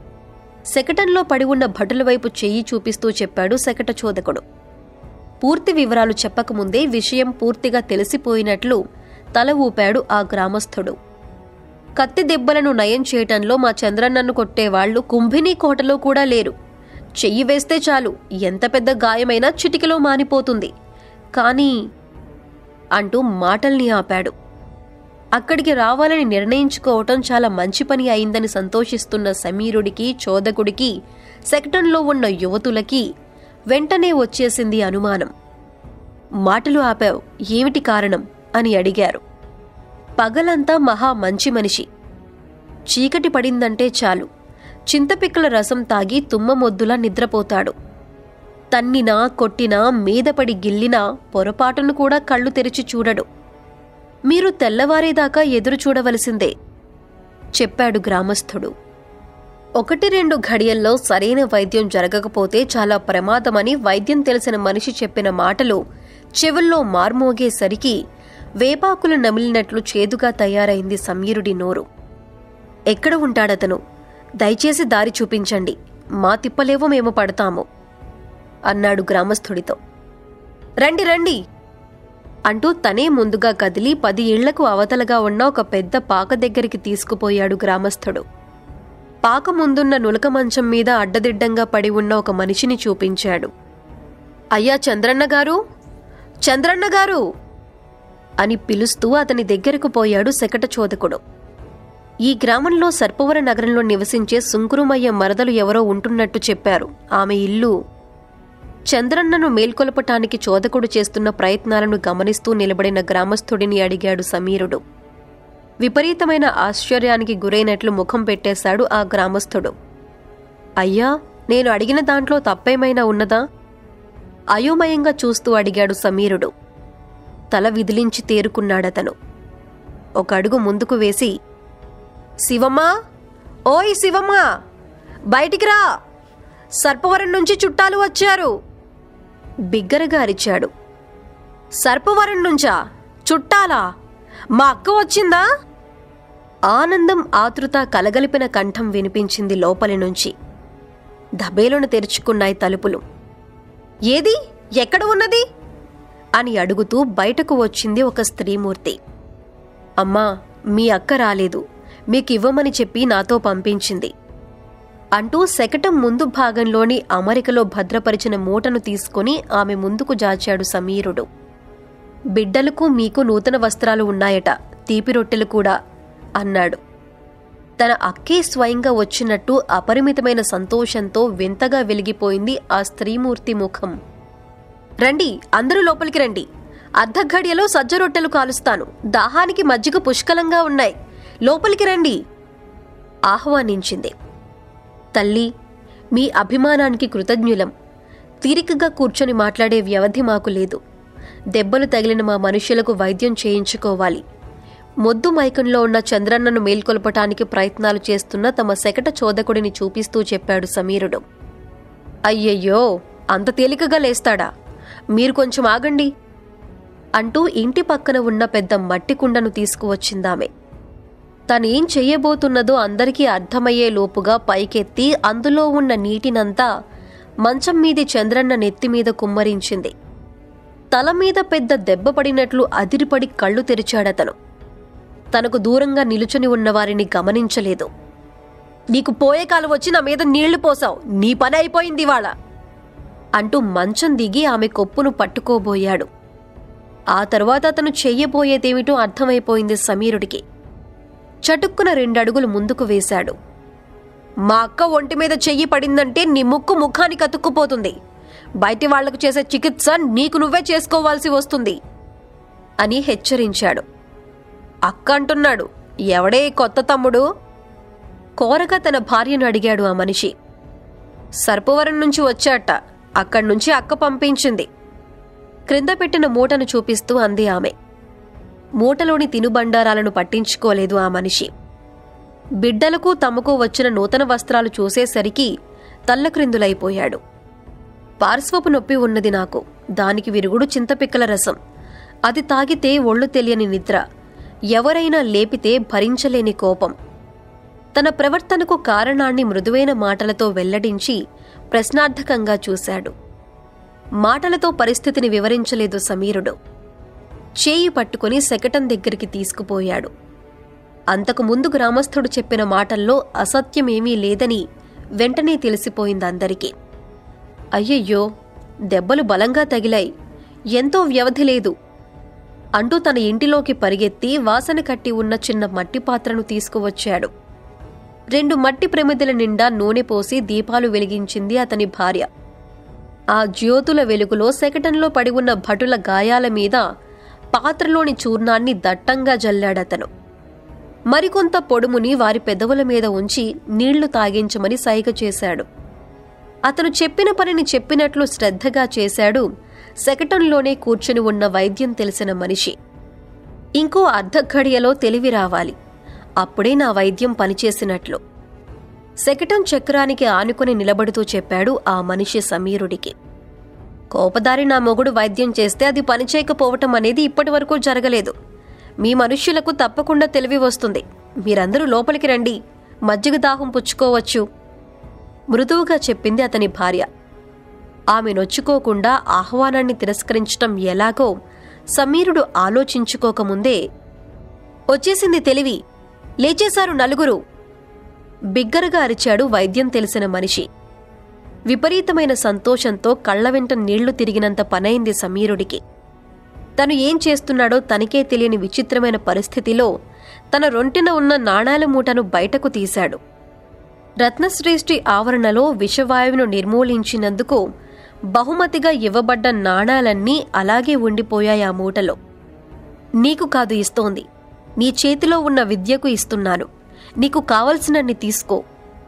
శకటంలో పడి ఉన్న భటుల వైపు చెయ్యి చూపిస్తూ చెప్పాడు శకట చోదకుడు పూర్తి వివరాలు చెప్పకముందే విషయం పూర్తిగా తెలిసిపోయినట్లు తల ఊపాడు ఆ గ్రామస్థుడు కత్తి దెబ్బలను నయం చేయటంలో మా చంద్రన్నను కొట్టేవాళ్లు కుంభినీ కోటలో కూడా లేరు చెయ్యి వేస్తే చాలు ఎంత పెద్ద గాయమైనా చిటికలో మానిపోతుంది కానీ అంటూ మాటల్ని ఆపాడు అక్కడికి రావాలని నిర్ణయించుకోవటం చాలా మంచి పని అయిందని సంతోషిస్తున్న సమీరుడికి చోదకుడికి సెక్టంలో ఉన్న యువతులకి వెంటనే వచ్చేసింది అనుమానం మాటలు ఆపావు ఏమిటి కారణం అని అడిగారు పగలంతా మహా మంచి మనిషి చీకటి పడిందంటే చాలు చింతపిక్కల రసం తాగి తుమ్మమొద్దులా నిద్రపోతాడు తన్నినా కొట్టినా మీదపడి గిల్లినా పొరపాటును కూడా కళ్ళు తెరిచి చూడడు మీరు తెల్లవారేదాకా ఎదురు చూడవలసిందే చెప్పాడు గ్రామస్థుడు ఒకటి రెండు ఘడియల్లో సరైన వైద్యం జరగకపోతే చాలా ప్రమాదమని వైద్యం తెలిసిన మనిషి చెప్పిన మాటలు చెవుల్లో మార్మోగేసరికి వేపాకులు నమిలినట్లు చేదుగా తయారైంది సమీరుడి నోరు ఎక్కడ ఉంటాడతను దయచేసి దారి చూపించండి మా తిప్పలేవో మేము పడతాము అన్నాడు గ్రామస్థుడితో రండి రండి అంటూ తనే ముందుగా కదిలి పది ఇళ్లకు అవతలగా ఉన్న ఒక పెద్ద పాక దగ్గరికి తీసుకుపోయాడు గ్రామస్థుడు పాక ముందున్న నులక మంచం మీద అడ్డదిడ్డంగా పడి ఉన్న ఒక మనిషిని చూపించాడు అయ్యా చంద్రన్న గారు చంద్రన్న గారు అని పిలుస్తూ అతని దగ్గరకు పోయాడు శకట చోదకుడు ఈ గ్రామంలో సర్పవర నగరంలో నివసించే సుంకురుమయ్య మరదలు ఎవరో ఉంటున్నట్టు చెప్పారు ఆమె ఇల్లు చంద్రన్నను మేల్కొలపటానికి చోదకుడు చేస్తున్న ప్రయత్నాలను గమనిస్తూ నిలబడిన గ్రామస్థుడిని అడిగాడు సమీరుడు విపరీతమైన ఆశ్చర్యానికి గురైనట్లు ముఖం పెట్టేశాడు ఆ గ్రామస్థుడు అయ్యా నేను అడిగిన దాంట్లో తప్పేమైనా ఉన్నదా అయోమయంగా చూస్తూ అడిగాడు సమీరుడు తల విదిలించి తేరుకున్నాడతను ఒక అడుగు ముందుకు వేసి శివమ్మా ఓయ్ శివమ్మా బయటికి రా సర్పవరం నుంచి చుట్టాలు వచ్చారు బిగ్గరగా అరిచాడు సర్పవరం నుంచా చుట్టాలా మా అక్క వచ్చిందా ఆనందం ఆతృత కలగలిపిన కంఠం వినిపించింది లోపలి నుంచి దబేలను తెరుచుకున్నాయి తలుపులు ఏది ఎక్కడ ఉన్నది అని అడుగుతూ బయటకు వచ్చింది ఒక స్త్రీమూర్తి అమ్మా మీ అక్క రాలేదు మీకివ్వమని చెప్పి నాతో పంపించింది అంటూ శకటం ముందు భాగంలోని అమరికలో భద్రపరిచిన మూటను తీసుకుని ఆమె ముందుకు జాచాడు సమీరుడు బిడ్డలకు మీకు నూతన వస్త్రాలు ఉన్నాయట తీపి రొట్టెలు కూడా అన్నాడు తన అక్కే స్వయంగా వచ్చినట్టు అపరిమితమైన సంతోషంతో వింతగా వెలిగిపోయింది ఆ స్త్రీమూర్తి ముఖం రండి అందరూ లోపలికి రండి అర్ధఘడియలో సజ్జ రొట్టెలు కాలుస్తాను దాహానికి మజ్జిగ పుష్కలంగా ఉన్నాయి లోపలికి రండి ఆహ్వానించింది తల్లి మీ అభిమానానికి కృతజ్ఞులం తీరికగా కూర్చొని మాట్లాడే వ్యవధి మాకు లేదు దెబ్బలు తగిలిన మా మనుష్యులకు వైద్యం చేయించుకోవాలి మొద్దు మైకంలో ఉన్న చంద్రన్నను మేల్కొల్పటానికి ప్రయత్నాలు చేస్తున్న తమ శకట చోదకుడిని చూపిస్తూ చెప్పాడు సమీరుడు అయ్యయ్యో అంత తేలికగా లేస్తాడా మీరు కొంచెం ఆగండి అంటూ ఇంటి పక్కన ఉన్న పెద్ద మట్టి కుండను తీసుకువచ్చిందామె తనేం చెయ్యబోతున్నదో అందరికీ అర్థమయ్యే లోపుగా పైకెత్తి అందులో ఉన్న నీటినంతా మంచం మీది చంద్రన్న నెత్తిమీద కుమ్మరించింది తల మీద పెద్ద దెబ్బ పడినట్లు అదిరిపడి కళ్ళు తెరిచాడతను తనకు దూరంగా నిలుచుని ఉన్న వారిని గమనించలేదు నీకు పోయే కాలం వచ్చి నా మీద నీళ్లు పోసావు నీ పని అయిపోయింది ఇవాళ అంటూ మంచం దిగి ఆమె కొప్పును పట్టుకోబోయాడు ఆ తర్వాత అతను చెయ్యబోయేదేమిటో అర్థమైపోయింది సమీరుడికి చటుక్కున రెండడుగులు ముందుకు వేశాడు మా అక్క ఒంటి మీద చెయ్యి పడిందంటే నీ ముక్కు ముఖానికి అతుక్కుపోతుంది బయటి వాళ్లకు చేసే చికిత్స నీకు నువ్వే చేసుకోవాల్సి వస్తుంది అని హెచ్చరించాడు అక్క అంటున్నాడు ఎవడే ఈ కొత్త తమ్ముడు కోరగా తన భార్యను అడిగాడు ఆ మనిషి సర్పవరం నుంచి వచ్చాట అక్కడి నుంచి అక్క పంపించింది క్రింద పెట్టిన మూటను చూపిస్తూ అంది ఆమె మూటలోని తినుబండారాలను పట్టించుకోలేదు ఆ మనిషి బిడ్డలకు తమకు వచ్చిన నూతన వస్త్రాలు చూసేసరికి తల్లక్రిందులైపోయాడు పార్శ్వపు నొప్పి ఉన్నది నాకు దానికి విరుగుడు చింతపిక్కల రసం అది తాగితే ఒళ్ళు తెలియని నిద్ర ఎవరైనా లేపితే భరించలేని కోపం తన ప్రవర్తనకు కారణాన్ని మృదువైన మాటలతో వెల్లడించి ప్రశ్నార్థకంగా చూశాడు మాటలతో పరిస్థితిని వివరించలేదు సమీరుడు చేయి పట్టుకుని శకటం దగ్గరికి తీసుకుపోయాడు అంతకు ముందు గ్రామస్థుడు చెప్పిన మాటల్లో అసత్యమేమీ లేదని వెంటనే తెలిసిపోయిందందరికీ అయ్యయ్యో దెబ్బలు బలంగా తగిలాయి ఎంతో వ్యవధి లేదు అంటూ తన ఇంటిలోకి పరిగెత్తి వాసన కట్టి ఉన్న చిన్న మట్టి పాత్రను తీసుకువచ్చాడు రెండు మట్టి ప్రమిదల నిండా నూనె పోసి దీపాలు వెలిగించింది అతని భార్య ఆ జ్యోతుల వెలుగులో శకటంలో పడి ఉన్న భటుల గాయాల మీద పాత్రలోని చూర్ణాన్ని దట్టంగా జల్లాడతను మరికొంత పొడుముని వారి పెదవుల మీద ఉంచి నీళ్లు తాగించమని సైగ చేశాడు అతను చెప్పిన పనిని చెప్పినట్లు శ్రద్ధగా చేశాడు శకటంలోనే కూర్చుని ఉన్న వైద్యం తెలిసిన మనిషి ఇంకో అర్ధ ఘడియలో తెలివి రావాలి అప్పుడే నా వైద్యం పనిచేసినట్లు శకటం చక్రానికి ఆనుకుని నిలబడుతూ చెప్పాడు ఆ మనిషి సమీరుడికి కోపదారి నా మొగుడు వైద్యం చేస్తే అది పనిచేయకపోవటం అనేది ఇప్పటి వరకు జరగలేదు మీ మనుష్యులకు తప్పకుండా తెలివి వస్తుంది మీరందరూ లోపలికి రండి మజ్జిగ దాహం పుచ్చుకోవచ్చు మృదువుగా చెప్పింది అతని భార్య ఆమె నొచ్చుకోకుండా ఆహ్వానాన్ని తిరస్కరించటం ఎలాగో సమీరుడు ఆలోచించుకోకముందే వచ్చేసింది తెలివి లేచేశారు నలుగురు బిగ్గరగా అరిచాడు వైద్యం తెలిసిన మనిషి విపరీతమైన సంతోషంతో కళ్ల వెంట నీళ్లు తిరిగినంత పనైంది సమీరుడికి తను ఏం చేస్తున్నాడో తనకే తెలియని విచిత్రమైన పరిస్థితిలో తన రొంటిన ఉన్న నాణాల మూటను బయటకు తీశాడు రత్నశ్రేష్ఠి ఆవరణలో విషవాయువును నిర్మూలించినందుకు బహుమతిగా ఇవ్వబడ్డ నాణాలన్నీ అలాగే ఉండిపోయాయి ఆ మూటలో నీకు కాదు ఇస్తోంది నీ చేతిలో ఉన్న విద్యకు ఇస్తున్నాను నీకు కావలసినన్ని తీసుకో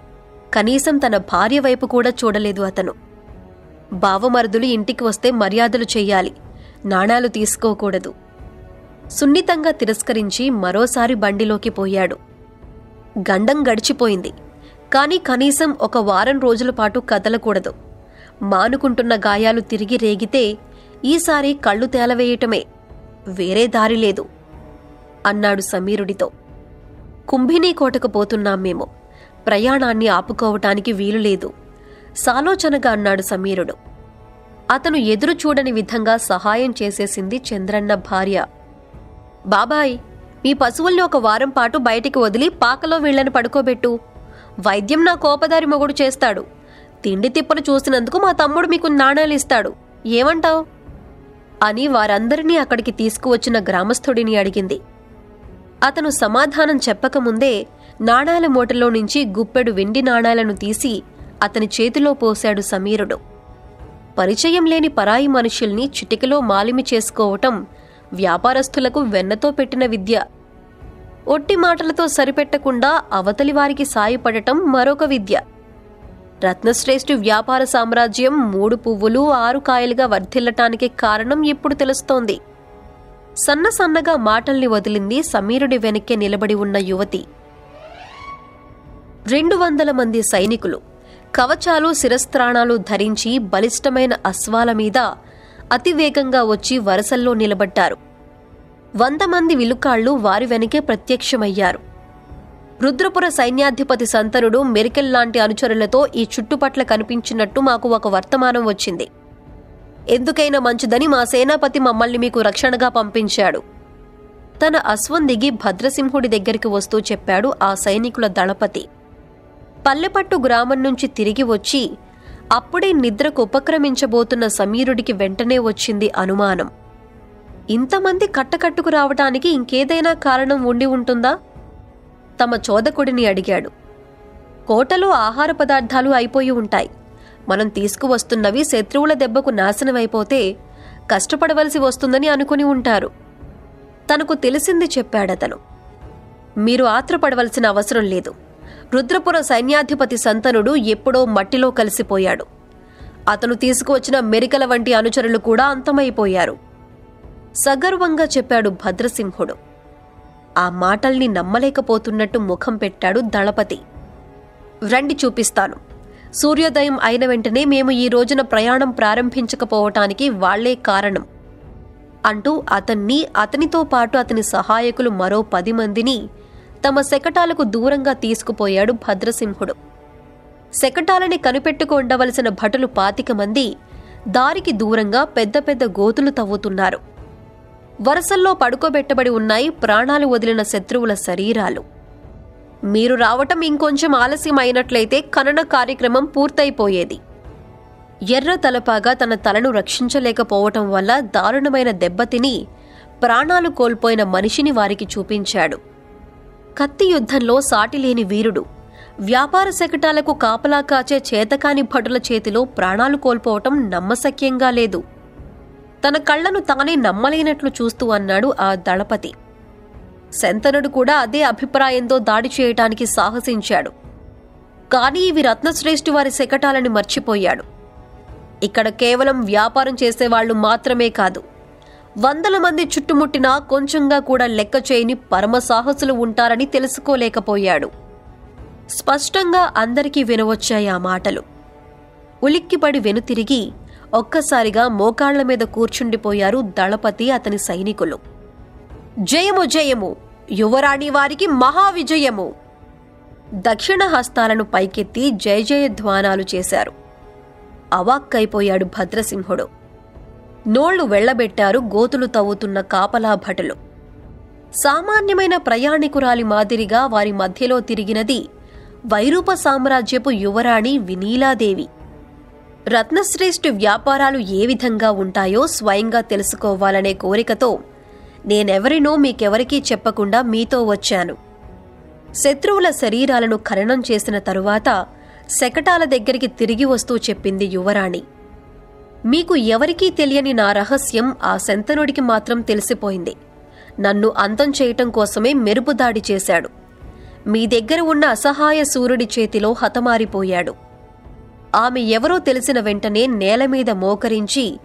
కనీసం తన భార్య వైపు కూడా చూడలేదు అతను బావమరుదులు ఇంటికి వస్తే మర్యాదలు చెయ్యాలి నాణాలు తీసుకోకూడదు సున్నితంగా తిరస్కరించి మరోసారి బండిలోకి పోయాడు గండం గడిచిపోయింది కానీ కనీసం ఒక వారం రోజుల పాటు కదలకూడదు మానుకుంటున్న గాయాలు తిరిగి రేగితే ఈసారి కళ్ళు తేలవేయటమే వేరే దారి లేదు అన్నాడు సమీరుడితో కుంభినీ కోటకు పోతున్నాం మేము ప్రయాణాన్ని ఆపుకోవటానికి వీలు లేదు సాలోచనగా అన్నాడు సమీరుడు అతను ఎదురు చూడని విధంగా సహాయం చేసేసింది చంద్రన్న భార్య బాబాయ్ మీ పశువుల్ని ఒక వారం పాటు బయటికి వదిలి పాకలో వీళ్ళని పడుకోబెట్టు వైద్యం నా కోపదారి మొగుడు చేస్తాడు తిండి తిప్పలు చూసినందుకు మా తమ్ముడు మీకు నాణేలు ఇస్తాడు ఏమంటావ్ అని వారందరినీ అక్కడికి తీసుకువచ్చిన గ్రామస్థుడిని అడిగింది అతను సమాధానం చెప్పకముందే నాణాల మూటలో నుంచి గుప్పెడు వెండి నాణాలను తీసి అతని చేతిలో పోశాడు సమీరుడు పరిచయం లేని పరాయి మనుషుల్ని చిటికలో మాలిమి చేసుకోవటం వ్యాపారస్తులకు వెన్నతో పెట్టిన విద్య ఒట్టి మాటలతో సరిపెట్టకుండా అవతలి వారికి సాయపడటం మరొక విద్య రత్నశ్రేష్ఠి వ్యాపార సామ్రాజ్యం మూడు పువ్వులు ఆరు కాయలుగా వర్ధిల్లటానికి కారణం ఇప్పుడు తెలుస్తోంది సన్న సన్నగా మాటల్ని వదిలింది సమీరుడి వెనక్కే నిలబడి ఉన్న యువతి రెండు వందల మంది సైనికులు కవచాలు శిరస్త్రాణాలు ధరించి బలిష్టమైన అశ్వాల మీద అతివేగంగా వచ్చి వరసల్లో నిలబడ్డారు వంద మంది విలుకాళ్లు వారి వెనకే ప్రత్యక్షమయ్యారు రుద్రపుర సైన్యాధిపతి సంతనుడు మెరికెల్ లాంటి అనుచరులతో ఈ చుట్టుపట్ల కనిపించినట్టు మాకు ఒక వర్తమానం వచ్చింది ఎందుకైనా మంచిదని మా సేనాపతి మమ్మల్ని మీకు రక్షణగా పంపించాడు తన అశ్వం దిగి భద్రసింహుడి దగ్గరికి వస్తూ చెప్పాడు ఆ సైనికుల దళపతి పల్లెపట్టు గ్రామం నుంచి తిరిగి వచ్చి అప్పుడే నిద్రకు ఉపక్రమించబోతున్న సమీరుడికి వెంటనే వచ్చింది అనుమానం ఇంతమంది కట్టకట్టుకు రావటానికి ఇంకేదైనా కారణం ఉండి ఉంటుందా తమ చోదకుడిని అడిగాడు కోటలో ఆహార పదార్థాలు అయిపోయి ఉంటాయి మనం తీసుకువస్తున్నవి శత్రువుల దెబ్బకు నాశనమైపోతే కష్టపడవలసి వస్తుందని అనుకుని ఉంటారు తనకు తెలిసింది చెప్పాడతను మీరు ఆత్రపడవలసిన అవసరం లేదు రుద్రపుర సైన్యాధిపతి సంతనుడు ఎప్పుడో మట్టిలో కలిసిపోయాడు అతను తీసుకువచ్చిన మెరికల వంటి అనుచరులు కూడా అంతమైపోయారు సగర్వంగా చెప్పాడు భద్రసింహుడు ఆ మాటల్ని నమ్మలేకపోతున్నట్టు ముఖం పెట్టాడు దళపతి రండి చూపిస్తాను సూర్యోదయం అయిన వెంటనే మేము ఈ రోజున ప్రయాణం ప్రారంభించకపోవటానికి వాళ్లే కారణం అంటూ అతన్ని అతనితో పాటు అతని సహాయకులు మరో పది మందిని తమ శకటాలకు దూరంగా తీసుకుపోయాడు భద్రసింహుడు శకటాలని కనిపెట్టుకు ఉండవలసిన భటులు పాతిక మంది దారికి దూరంగా పెద్ద పెద్ద గోతులు తవ్వుతున్నారు వరసల్లో పడుకోబెట్టబడి ఉన్నాయి ప్రాణాలు వదిలిన శత్రువుల శరీరాలు మీరు రావటం ఇంకొంచెం ఆలస్యం అయినట్లయితే ఖనన కార్యక్రమం పూర్తయిపోయేది ఎర్ర తలపాగా తన తలను రక్షించలేకపోవటం వల్ల దారుణమైన దెబ్బతిని ప్రాణాలు కోల్పోయిన మనిషిని వారికి చూపించాడు కత్తి యుద్ధంలో సాటిలేని వీరుడు వ్యాపార శకటాలకు కాపలా కాచే చేతకాని భటుల చేతిలో ప్రాణాలు కోల్పోవటం నమ్మశక్యంగా లేదు తన కళ్లను తానే నమ్మలేనట్లు చూస్తూ అన్నాడు ఆ దళపతి శంతనుడు కూడా అదే అభిప్రాయంతో దాడి చేయటానికి సాహసించాడు కానీ ఇవి రత్నశ్రేష్ఠి వారి శకటాలని మర్చిపోయాడు ఇక్కడ కేవలం వ్యాపారం చేసేవాళ్లు మాత్రమే కాదు వందల మంది చుట్టుముట్టినా కొంచెంగా కూడా లెక్క చేయని పరమ సాహసులు ఉంటారని తెలుసుకోలేకపోయాడు స్పష్టంగా అందరికీ వినవచ్చాయి ఆ మాటలు ఉలిక్కిపడి వెనుతిరిగి ఒక్కసారిగా మోకాళ్ల మీద కూర్చుండిపోయారు దళపతి అతని సైనికులు జయము జయము యువరాణి వారికి మహావిజయము దక్షిణ హస్తాలను పైకెత్తి జయ జయధ్వానాలు చేశారు అవాక్కైపోయాడు భద్రసింహుడు నోళ్లు వెళ్లబెట్టారు గోతులు తవ్వుతున్న కాపలా భటులు సామాన్యమైన ప్రయాణికురాలి మాదిరిగా వారి మధ్యలో తిరిగినది వైరూప సామ్రాజ్యపు యువరాణి వినీలాదేవి రత్నశ్రేష్ఠి వ్యాపారాలు ఏ విధంగా ఉంటాయో స్వయంగా తెలుసుకోవాలనే కోరికతో నేనెవరినో మీకెవరికీ చెప్పకుండా మీతో వచ్చాను శత్రువుల శరీరాలను ఖననం చేసిన తరువాత శకటాల దగ్గరికి తిరిగి వస్తూ చెప్పింది యువరాణి మీకు ఎవరికీ తెలియని నా రహస్యం ఆ శంతనుడికి మాత్రం తెలిసిపోయింది నన్ను అంతం చేయటం కోసమే మెరుపు దాడి చేశాడు మీ దగ్గర ఉన్న అసహాయ సూర్యుడి చేతిలో హతమారిపోయాడు ఆమె ఎవరో తెలిసిన వెంటనే నేల మీద మోకరించి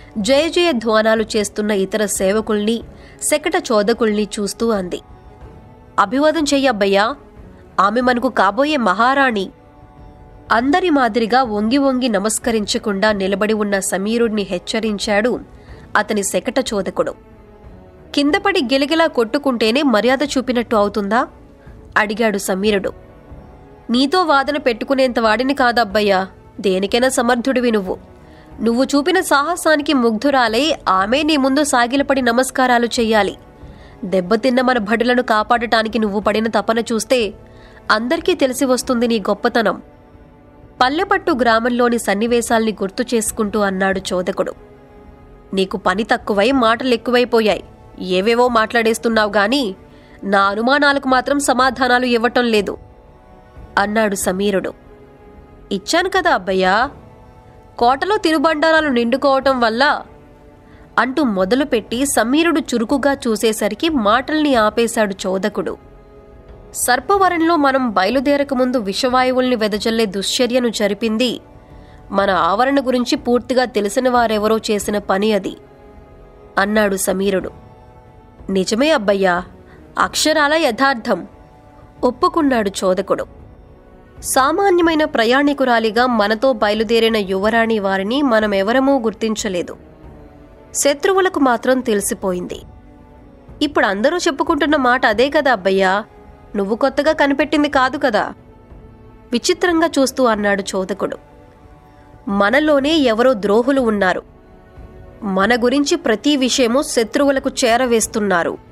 జయ జయ ధ్వానాలు చేస్తున్న ఇతర సేవకుల్ని శకట చోదకుల్ని చూస్తూ అంది అభివాదం చెయ్యబ్బయ్యా ఆమె మనకు కాబోయే మహారాణి అందరి మాదిరిగా వంగి వంగి నమస్కరించకుండా నిలబడి ఉన్న సమీరుణ్ణి హెచ్చరించాడు అతని శకట చోదకుడు కిందపడి గిలగిలా కొట్టుకుంటేనే మర్యాద చూపినట్టు అవుతుందా అడిగాడు సమీరుడు నీతో వాదన పెట్టుకునేంత వాడిని కాదబ్బయ్యా దేనికైనా సమర్థుడివి నువ్వు నువ్వు చూపిన సాహసానికి ముగ్ధురాలై ఆమె నీ ముందు సాగిలపడి నమస్కారాలు చెయ్యాలి దెబ్బతిన్న మన భటులను కాపాడటానికి నువ్వు పడిన తపన చూస్తే అందరికీ తెలిసి వస్తుంది నీ గొప్పతనం పల్లెపట్టు గ్రామంలోని సన్నివేశాల్ని గుర్తు చేసుకుంటూ అన్నాడు చోదకుడు నీకు పని తక్కువై మాటలు ఎక్కువైపోయాయి ఏవేవో మాట్లాడేస్తున్నావు గాని నా అనుమానాలకు మాత్రం సమాధానాలు ఇవ్వటం లేదు అన్నాడు సమీరుడు ఇచ్చాను కదా అబ్బయ్యా కోటలో తినుబండారాలు నిండుకోవటం వల్ల అంటూ మొదలుపెట్టి సమీరుడు చురుకుగా చూసేసరికి మాటల్ని ఆపేశాడు చోదకుడు సర్పవరంలో మనం బయలుదేరక ముందు విషవాయువుల్ని వెదజల్లే దుశ్చర్యను జరిపింది మన ఆవరణ గురించి పూర్తిగా తెలిసిన వారెవరో చేసిన పని అది అన్నాడు సమీరుడు నిజమే అబ్బయ్యా అక్షరాల యథార్థం ఒప్పుకున్నాడు చోదకుడు సామాన్యమైన ప్రయాణికురాలిగా మనతో బయలుదేరిన యువరాణి వారిని మనమెవరమూ గుర్తించలేదు శత్రువులకు మాత్రం తెలిసిపోయింది ఇప్పుడు అందరూ చెప్పుకుంటున్న మాట అదే కదా అబ్బయ్యా నువ్వు కొత్తగా కనిపెట్టింది కాదు కదా విచిత్రంగా చూస్తూ అన్నాడు చోదకుడు మనలోనే ఎవరో ద్రోహులు ఉన్నారు మన గురించి ప్రతి విషయము శత్రువులకు చేరవేస్తున్నారు